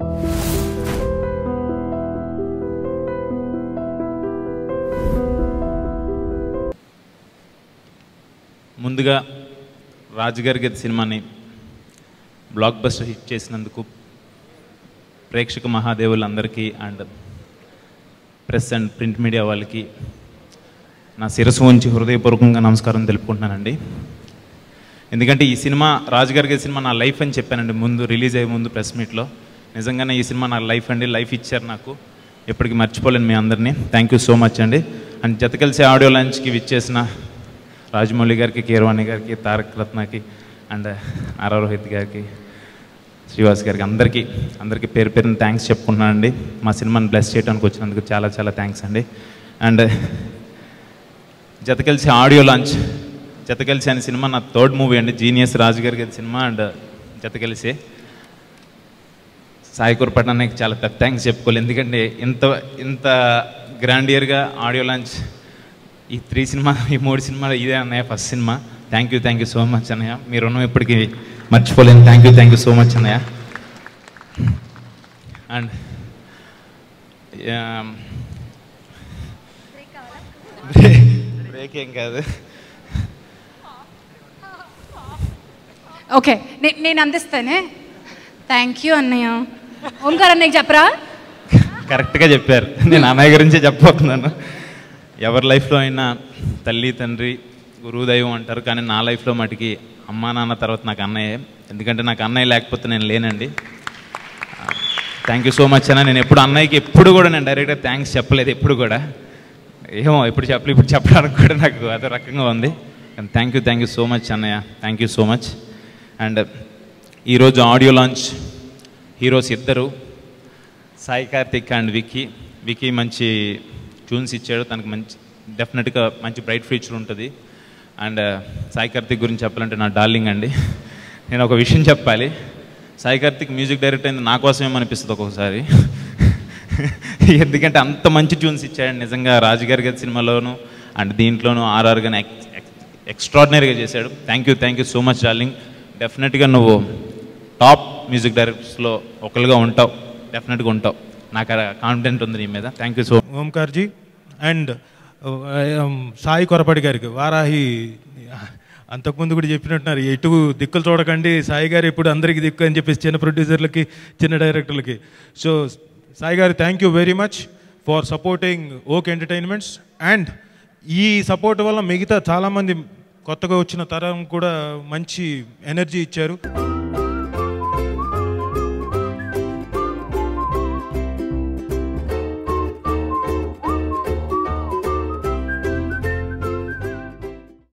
ముందుగా రాజుగారి గది సినిమాని బ్లాక్ బస్టర్ హిట్ చేసినందుకు ప్రేక్షక మహాదేవులందరికీ and press and print media వాళ్ళకి నా శిరస్సు ఉంచి హృదయపూర్వకంగా నమస్కారం తెలుపుకుంటున్నానండి ఎందుకంటే ఈ సినిమా రాజుగారి గది సినిమా నా లైఫ్ అని చెప్పానండి ముందు రిలీజ్ అయ్యే ముందు ప్రెస్ మీట్లో నిజంగానే ఈ సినిమా నా లైఫ్ అండి లైఫ్ ఇచ్చారు నాకు ఎప్పటికీ మర్చిపోలేను మీ అందరినీ థ్యాంక్ యూ సో మచ్ అండి అండ్ జత కలిసి ఆడియో లాంచ్కి విచ్చేసిన రాజమౌళి గారికి కీరవాణి గారికి తారక్ రత్నకి అండ్ ఆర్ఆర్ రోహిత్ గారికి శ్రీవాస్ గారికి అందరికీ అందరికీ పేరు పేరుని థ్యాంక్స్ చెప్పుకుంటున్నానండి మా సినిమాని బ్లెస్ చేయడానికి వచ్చినందుకు చాలా చాలా థ్యాంక్స్ అండి అండ్ జత కలిసి ఆడియో లాంచ్ జత కలిసి అనే సినిమా నా థర్డ్ మూవీ అండి జీనియస్ రాజు గారి గారి సినిమా అండ్ జత కలిసి సాయి కురపట్నానికి చాలా పెద్ద థ్యాంక్స్ చెప్పుకోవాలి ఎందుకంటే ఇంత ఇంత గ్రాండియర్గా ఆడియో లాంచ్ ఈ త్రీ సినిమా ఈ మూడు సినిమాలు ఇదే అన్నయ్య ఫస్ట్ సినిమా thank you thank you so much అన్నయ్య మీరు రుణం ఇప్పటికీ మర్చిపోలేను thank you thank you so much అన్నయ్య అండ్ బ్రేక్ ఏం కాదు ఓకే నే- నేను అందిస్తానే థ్యాంక్ యూ అన్నయ్య ఓంకార్ అన్నయ్య చెప్పరా కరెక్ట్గా చెప్పారు నేను అన్నయ్య గురించే చెప్పబోతున్నాను ఎవరి లైఫ్లో అయినా తల్లి తండ్రి గురువు దైవం అంటారు కానీ నా లైఫ్లో మటుకి అమ్మా నాన్న తర్వాత నాకు అన్నయ్యే ఎందుకంటే నాకు అన్నయ్య లేకపోతే నేను లేనండి థ్యాంక్ యూ సో మచ్ అన్న నేను ఎప్పుడు అన్నయ్యకి ఎప్పుడు కూడా నేను డైరెక్ట్గా థ్యాంక్స్ చెప్పలేదు ఎప్పుడు కూడా ఏమో ఎప్పుడు చెప్పలేదు ఇప్పుడు చెప్పడానికి కూడా నాకు అదే రకంగా ఉంది thank you thank you so much అన్నయ్య thank you so much and ఈరోజు ఆడియో లాంచ్ హీరోస్ ఇద్దరు సాయి కార్తిక్ అండ్ విక్కీ విక్కీ మంచి ట్యూన్స్ ఇచ్చాడు తనకు మంచి డెఫినెట్గా మంచి బ్రైట్ ఫ్యూచర్ ఉంటుంది అండ్ సాయి కార్తిక్ గురించి చెప్పాలంటే నా డార్లింగ్ అండి నేను ఒక విషయం చెప్పాలి సాయి కార్తిక్ మ్యూజిక్ డైరెక్టర్ అయింది నా కోసమేమో అనిపిస్తుంది ఒక్కొక్కసారి ఎందుకంటే అంత మంచి ట్యూన్స్ ఇచ్చాడు నిజంగా రాజుగారి గారి సినిమాలోను అండ్ దీంట్లోనూ ఆర్ఆర్ గాని ఎక్స్ట్రాడినరీగా చేశాడు thank you thank you so much darling డెఫినెట్గా నువ్వు టాప్ మ్యూజిక్ డైరెక్టర్స్లో ఒకరుగా ఉంటావు డెఫినెట్గా ఉంటావు నాకు కాన్ఫిడెంట్ ఉంది నీ మీద thank you so Omkarji and Sai Korapati గారికి వారాహి అంతకుముందు కూడా చెప్పినట్టున్నారు ఎటు దిక్కులు చూడకండి సాయి గారు ఇప్పుడు అందరికీ దిక్కు అని చెప్పేసి చిన్న ప్రొడ్యూసర్లకి చిన్న డైరెక్టర్లకి సో సాయి గారు thank you very much for supporting Oak Entertainments and ఈ సపోర్ట్ వల్ల మిగతా చాలామంది కొత్తగా వచ్చిన తరం కూడా మంచి ఎనర్జీ ఇచ్చారు